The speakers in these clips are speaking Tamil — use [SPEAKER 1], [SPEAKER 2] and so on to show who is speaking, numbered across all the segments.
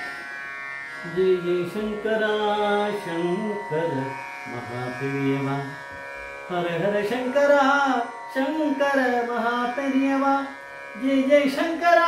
[SPEAKER 1] जय जय शंकरा शंकर महाप्रियवा हर हर शंकरा शंकर महाप्रियवा जय जय शंकरा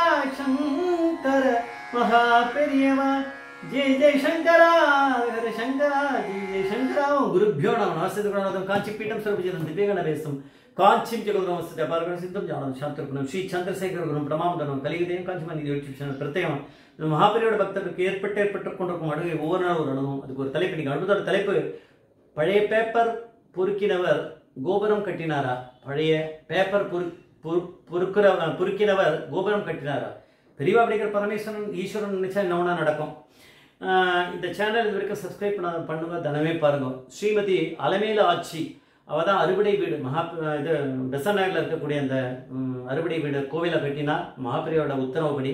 [SPEAKER 1] शंकर महाप्रियवा जय जय शंकरा हर शंकरा जय जय शंकरा गुरुभ्यो नमः नमस्ते गुरुनाथं काञ्चीपीठं सर्वजितं दिव्यगणवेशं काञ्चीं जगद्गुरुमस्ते अपारगण सिद्धं ज्ञानं शान्तर्गुणं श्री चन्द्रशेखर குரும் பிரமாமதனம் கலியுதயம் காஞ்சிமணி யூடியூப் பிரத்யேகம் இந்த மகாபெரியோட பக்தருக்கு ஏற்பட்டு ஏற்பட்டு கொண்டிருக்கும் அழுகை ஒவ்வொரு நாள் ஒரு அனுபவம் அதுக்கு ஒரு தலைப்பு நீங்கள் அடுத்தோட தலைப்பு பழைய பேப்பர் பொறுக்கினவர் கோபுரம் கட்டினாரா பழைய பேப்பர் பொறு பொறு- பொறுக்கிற பொறுக்கினவர் கோபுரம் கட்டினாரா பெரியவா அப்படிங்கிற பரமேஸ்வரன் ஈஸ்வரன் நினைச்சா என்ன வேணா நடக்கும் ஆஹ் இந்த சேனல் இது வரைக்கும் சப்ஸ்கிரைப் பண்ணாத பண்ணுங்க தனமே பாருங்க ஸ்ரீமதி அலமேல ஆட்சி அவ தான் அறுபடை வீடு மகா இது பெசன் நகரில் இருக்கக்கூடிய அந்த ம், அறுபடை வீடு கோவிலை கட்டினா மகாபெரியோட உத்தரவுப்படி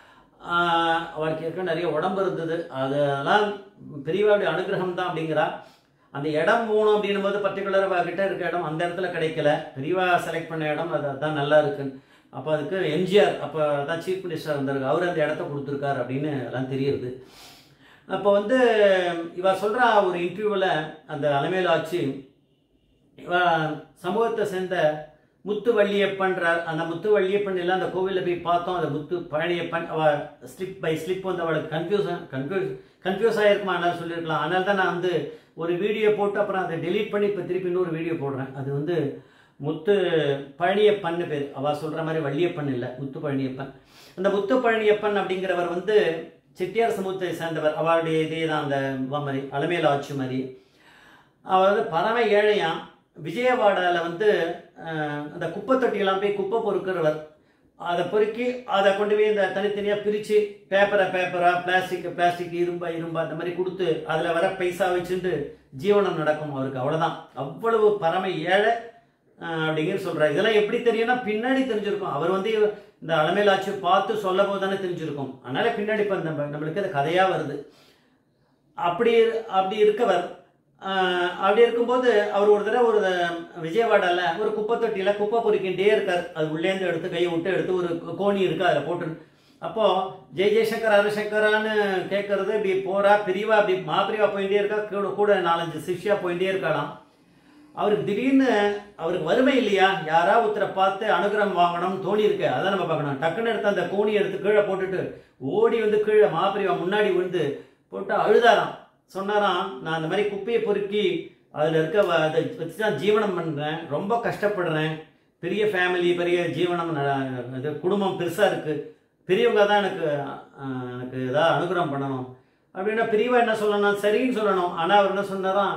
[SPEAKER 1] ஆஹ் அவருக்கு ஏற்கனவே நிறைய உடம்பு இருந்தது அதெல்லாம் பெரியவாவுடைய அனுகிரகம் தான் அப்படிங்கிறா அந்த இடம் போகணும் அப்படின்னும் போது பர்டிகுலராக கிட்ட இருக்க இடம் அந்த இடத்துல கிடைக்கல பெரியவா செலக்ட் பண்ண இடம் அது அதான் நல்லா இருக்குன்னு அப்போ அதுக்கு எம்ஜிஆர் அப்போ தான் சீஃப் மினிஸ்டர் இருந்தாரு அவர் அந்த இடத்த கொடுத்துருக்காரு அப்படின்னு எல்லாம் தெரியுது அப்போ வந்து இவ சொல்கிறா ஒரு இன்டர்வியூவில் அந்த அலமேல் ஆட்சி இவ சமூகத்தை சேர்ந்த முத்து வள்ளியப்பன்றார் அந்த முத்து வள்ளியப்பன் எல்லாம் அந்த கோவிலில் போய் பார்த்தோம் அந்த முத்து பழனியப்பன் அவ ஸ்லிப் பை ஸ்லிப் வந்து அவளுக்கு கன்ஃபியூஷன் கன்ஃபியூஸ் கன்ஃபியூஸ் ஆகிருக்குமா அதனால சொல்லியிருக்கலாம் அதனால தான் நான் வந்து ஒரு வீடியோ போட்டு அப்புறம் அதை டெலீட் பண்ணி இப்போ திருப்பி இன்னொரு வீடியோ போடுறேன் அது வந்து முத்து பழனியப்பன்னு பேர் அவ சொல்கிற மாதிரி வள்ளியப்பன் இல்லை முத்து பழனியப்பன் அந்த முத்து பழனியப்பன் அப்படிங்கிறவர் வந்து செட்டியார் சமூகத்தை சேர்ந்தவர் அவருடைய இதே தான் அந்த இவ மாதிரி அலமேல் ஆட்சி மாதிரி அவர் வந்து பரம ஏழையாம் விஜயவாடாவில் வந்து அஹ், அந்த குப்பை தொட்டியெல்லாம் போய் குப்பை பொறுக்கிறவர் அதை பொறுக்கி அதை கொண்டு போய் இந்த தனித்தனியாக பிரித்து பேப்பரை பேப்பராக பிளாஸ்டிக் பிளாஸ்டிக் இரும்பா இரும்பா அந்த மாதிரி கொடுத்து அதில் வர பைசா வச்சுட்டு ஜீவனம் நடக்கும் அவருக்கு அவ்வளோதான் அவ்வளவு பரம ஏழை அஹ், அப்படிங்கிற சொல்கிறார் இதெல்லாம் எப்படி தெரியும்னா பின்னாடி தெரிஞ்சிருக்கும் அவர் வந்து இந்த அலமேலாட்சி பார்த்து சொல்ல போது தானே தெரிஞ்சிருக்கும் அதனால பின்னாடி இப்போ நம்ம நம்மளுக்கு அது கதையாக வருது அப்படி அப்படி இருக்கவர் ஆஹ், அப்படி இருக்கும்போது அவர் ஒரு தடவை ஒரு விஜயவாடால ஒரு குப்பை தொட்டியில குப்பை பொறுக்கிட்டே இருக்கார் அது உள்ளேந்து எடுத்து கையை விட்டு எடுத்து ஒரு கோணி இருக்கு அதில் போட்டு அப்போ ஜெய் ஜெய்சங்கர் ஹரிசங்கரான்னு கேட்கறது இப்படி போறா பிரிவா அப்படி மாப்பிரிவா போயிட்டே இருக்கா கூட கூட நாலஞ்சு சிஷ்யா போயிட்டே இருக்காளாம் அவருக்கு திடீர்னு அவருக்கு வறுமை இல்லையா யாரா ஒருத்தரை பார்த்து அனுகிரகம் வாங்கணும் தோணி இருக்கு அதான் நம்ம பார்க்கணும் டக்குன்னு எடுத்து அந்த கோணி எடுத்து கீழே போட்டுட்டு ஓடி வந்து கீழே மாப்பிரிவா முன்னாடி விழுந்து போட்டு அழுதாராம் சொன்னாராம் நான் அந்த மாதிரி குப்பையை பொறுக்கி அதில் இருக்க வ- அதை வச்சு தான் ஜீவனம் பண்ணுறேன் ரொம்ப கஷ்டப்படுறேன் பெரிய ஃபேமிலி பெரிய ஜீவனம் ந- இது குடும்பம் பெருசாக இருக்குது பெரியவங்க தான் எனக்கு அஹ், எனக்கு ஏதாவது அனுகிரகம் பண்ணணும் அப்படின்னா பெரியவா என்ன சொல்லணும் சரின்னு சொல்லணும் ஆனால் அவர் என்ன சொன்னாராம்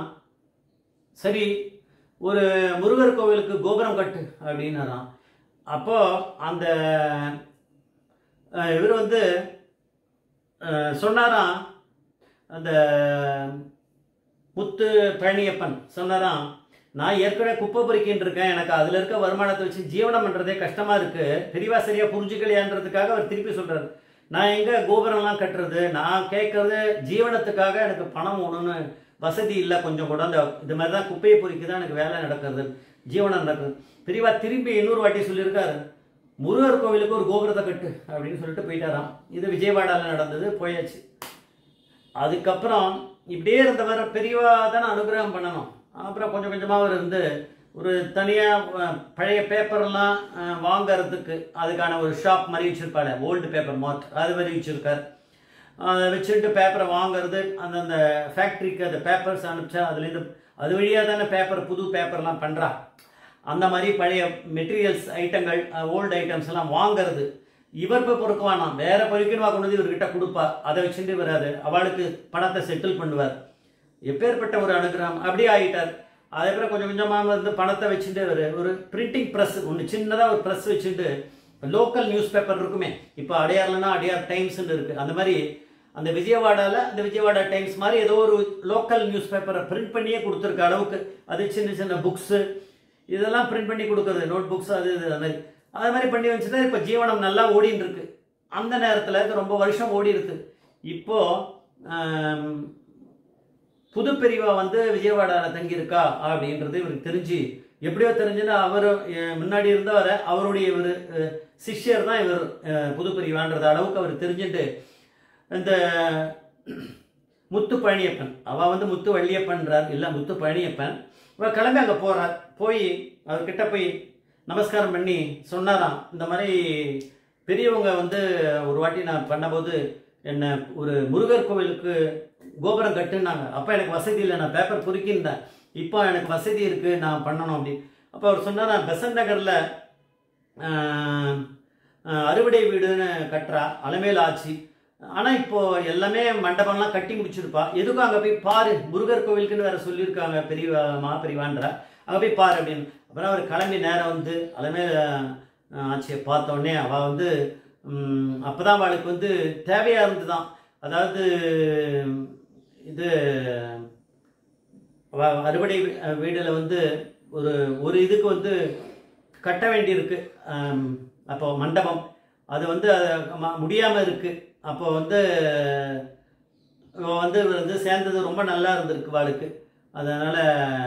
[SPEAKER 1] சரி ஒரு முருகர் கோவிலுக்கு கோபுரம் கட்டு அப்படின்னாராம் அப்போ அந்த அஹ், இவர் வந்து அஹ், சொன்னாராம் அந்த முத்து பழனியப்பன் சொன்னாராம் நான் ஏற்கனவே குப்பை பொறிக்கின்னு இருக்கேன் எனக்கு அதில் இருக்க வருமானத்தை வச்சு ஜீவனம் பண்ணுறதே கஷ்டமாக இருக்கு பெரியவா சரியாக புரிஞ்சுக்கலையான்றதுக்காக அவர் திருப்பி சொல்கிறார் நான் எங்கே கோபுரம்லாம் கட்டுறது நான் கேட்கறது ஜீவனத்துக்காக எனக்கு பணம் ஒன்றுன்னு வசதி இல்லை கொஞ்சம் கூட அந்த இது மாதிரி தான் குப்பையை பொறிக்கு தான் எனக்கு வேலை நடக்கிறது ஜீவனம் நடக்குது பெரியவா திரும்பி இன்னொரு வாட்டி சொல்லியிருக்காரு முருகர் கோவிலுக்கு ஒரு கோபுரத்தை கட்டு அப்படின்னு சொல்லிட்டு போயிட்டாராம் இது விஜயவாடாவில் நடந்தது போயாச்சு அதுக்கப்புறம் இப்படியே இருந்தவர் பெரியவா தானே அனுகிரகம் பண்ணணும் அப்புறம் கொஞ்சம் கொஞ்சமாக அவர் இருந்து ஒரு தனியாக பழைய பேப்பர்லாம் அஹ், வாங்கறதுக்கு அதுக்கான ஒரு ஷாப் மாதிரி வச்சுருப்பாரு ஓல்டு பேப்பர் மார்ட் அது மாதிரி வச்சுருக்கார் அதை வச்சுட்டு பேப்பரை வாங்குறது அந்தந்த ஃபேக்ட்ரிக்கு அந்த பேப்பர்ஸ் அனுப்பிச்சா அதுலேருந்து அது வழியாக தானே பேப்பர் புது பேப்பர்லாம் பண்ணுறா அந்த மாதிரி பழைய மெட்டீரியல்ஸ் ஐட்டங்கள் ஓல்டு ஐட்டம்ஸ் எல்லாம் வாங்குறது இவர் போய் பொறுக்குவானாம் வேற பொறுக்கணுமா கொண்டு வந்து இவர்கிட்ட கொடுப்பா அதை வச்சுட்டு வராது அவளுக்கு பணத்தை செட்டில் பண்ணுவார் எப்பேற்பட்ட ஒரு அனுகிரகம் அப்படியே ஆகிட்டார் அதுக்கப்புறம் கொஞ்சம் கொஞ்சமாக வந்து பணத்தை வச்சுட்டு ஒரு ஒரு பிரிண்டிங் ப்ரெஸ் ஒன்று சின்னதாக ஒரு ப்ரெஸ் வச்சுட்டு லோக்கல் நியூஸ் பேப்பர் இருக்குமே இப்போ அடையார்லன்னா அடையார் டைம்ஸ்னு இருக்கு அந்த மாதிரி அந்த விஜயவாடால அந்த விஜயவாடா டைம்ஸ் மாதிரி ஏதோ ஒரு லோக்கல் நியூஸ் பேப்பரை பிரிண்ட் பண்ணியே கொடுத்துருக்க அளவுக்கு அது சின்ன சின்ன புக்ஸு இதெல்லாம் பிரிண்ட் பண்ணி கொடுக்குறது நோட் புக்ஸ் அது இது அது மாதிரி அது மாதிரி பண்ணி வச்சுட்டா இப்போ ஜீவனம் நல்லா ஓடின்னு இருக்கு அந்த நேரத்தில் இது ரொம்ப வருஷம் ஓடி இருக்கு இப்போ ஆம், புது பிரிவா வந்து விஜயவாடாவில் தங்கியிருக்கா அப்படின்றது இவருக்கு தெரிஞ்சு எப்படியோ தெரிஞ்சுன்னா அவர் முன்னாடி இருந்தவரை அவருடைய இவர் சிஷ்யர் தான் இவர் அஹ், புது பிரிவான்றது அளவுக்கு அவர் தெரிஞ்சுட்டு இந்த முத்து பழனியப்பன் அவ வந்து முத்து வள்ளியப்பன்றார் இல்லை முத்து பழனியப்பன் இவ கிளம்பி அங்கே போறார் போய் அவர்கிட்ட போய் நமஸ்காரம் பண்ணி சொன்னாராம் இந்த மாதிரி பெரியவங்க வந்து ஒரு வாட்டி நான் பண்ணபோது என்ன ஒரு முருகர் கோவிலுக்கு கோபுரம் கட்டுனாங்க அப்போ எனக்கு வசதி இல்லை நான் பேப்பர் பொறுக்கியிருந்தேன் இப்போ எனக்கு வசதி இருக்கு நான் பண்ணணும் அப்படின்னு அப்போ அவர் சொன்னார் நான் பெசன்ட் நகரில் ஆஹ், ஆஹ், அறுவடை வீடுன்னு கட்டுறா அலமேல் ஆச்சு ஆனால் இப்போ எல்லாமே மண்டபம்லாம் கட்டி முடிச்சிருப்பா எதுக்கும் அங்கே போய் பாரு முருகர் கோவிலுக்குன்னு வேற சொல்லியிருக்காங்க பெரிய மா பெரியவான்ற அங்கே போய் பாரு அப்படின்னு அப்புறம் அவர் கிளம்பி நேரம் வந்து அலமேல் ஆஹ், ஆச்சியை பார்த்த உடனே அவள் வந்து ம், அப்பதான் அவளுக்கு வந்து தேவையா இருந்துதான் அதாவது இது அவ அறுவடை வீ- அஹ் வீடுல வந்து ஒரு ஒரு இதுக்கு வந்து கட்ட வேண்டியிருக்கு ஆம், அப்போ மண்டபம் அது வந்து அது ம- முடியாம இருக்கு அப்போ வந்து இவ வந்து வந்து சேர்ந்தது ரொம்ப நல்லா இருந்திருக்கு வாளுக்கு அதனால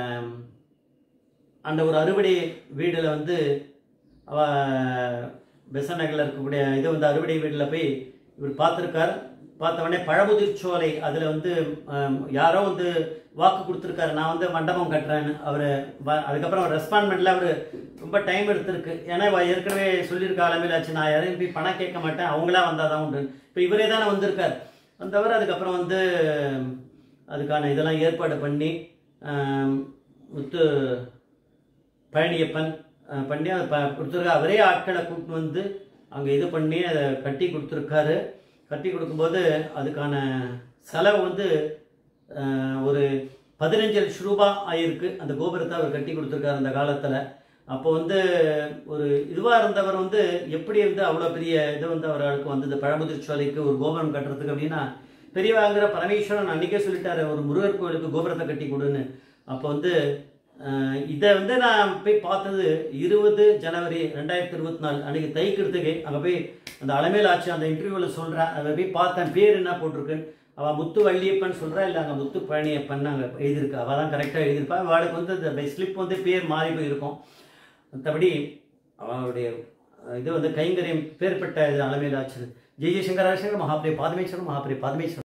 [SPEAKER 1] அந்த ஒரு அறுவடை வீடுல வந்து அவ பெசன் நகரில் இருக்கக்கூடிய இது வந்து அறுவடை வீட்டில் போய் இவர் பார்த்துருக்கார் பார்த்த உடனே பழமுதிர் சோலை அதில் வந்து ஆம், யாரோ வந்து வாக்கு கொடுத்துருக்காரு நான் வந்து மண்டபம் கட்டுறேன்னு அவர் அதுக்கப்புறம் அவர் ரெஸ்பாண்ட் பண்ணல அவர் ரொம்ப டைம் எடுத்திருக்கு ஏன்னா இவ ஏற்கனவே சொல்லியிருக்க அளவில் ஆச்சு நான் யாரையும் போய் பணம் கேட்க மாட்டேன் அவங்களா வந்தால் தான் உண்டு இப்போ இவரே தானே வந்திருக்கார் வந்தவர் அதுக்கப்புறம் வந்து அதுக்கான இதெல்லாம் ஏற்பாடு பண்ணி ஆம், முத்து பழனியப்பன் அஹ், பண்ணி அதை ப கொடுத்துருக்கா அவரே ஆட்களை கூப்பிட்டு வந்து அங்கே இது பண்ணி அதை கட்டி கொடுத்துருக்காரு கட்டி கொடுக்கும்போது அதுக்கான செலவு வந்து அஹ், ஒரு பதினஞ்சு லட்ச ரூபா ஆயிருக்கு அந்த கோபுரத்தை அவர் கட்டி கொடுத்துருக்காரு அந்த காலத்தில் அப்போ வந்து ஒரு இதுவாக இருந்தவர் வந்து எப்படி வந்து அவ்வளோ பெரிய இது வந்து அவருக்கு வந்தது பழமுதிர் சோலைக்கு ஒரு கோபுரம் கட்டுறதுக்கு அப்படின்னா பெரியவாங்கிற பரமேஸ்வரன் அன்னைக்கே சொல்லிட்டாரு ஒரு முருகர் கோயிலுக்கு கோபுரத்தை கட்டி கொடுன்னு அப்போ வந்து அஹ், இதை வந்து நான் போய் பார்த்தது இருபது ஜனவரி ரெண்டாயிரத்தி இருபத்தி நாலு அன்னைக்கு தைக்கிறதுக்கு அங்கே போய் அந்த அலமேல் ஆச்சு அந்த இன்டர்வியூவில் சொல்கிறேன் அதை போய் பார்த்தேன் பேர் என்ன போட்டிருக்குன்னு அவள் முத்து வள்ளியப்பன் சொல்கிறா இல்லை அங்கே முத்து பழனியப்பன் அங்கே எழுதியிருக்கா அவள் தான் கரெக்டாக எழுதியிருப்பா அவளுக்கு வந்து அந்த ஸ்லிப் வந்து பேர் மாறி போயிருக்கும் மற்றபடி அவளுடைய இது வந்து கைங்கரியம் பேர்பட்ட இது அலமேல் ஆச்சு ஜெய் ஜெய்சங்கர் ஹரிசங்கர் மகாபிரிய பாதமேஸ்வரர் மகாபிரிய பாதமேஸ்வரர்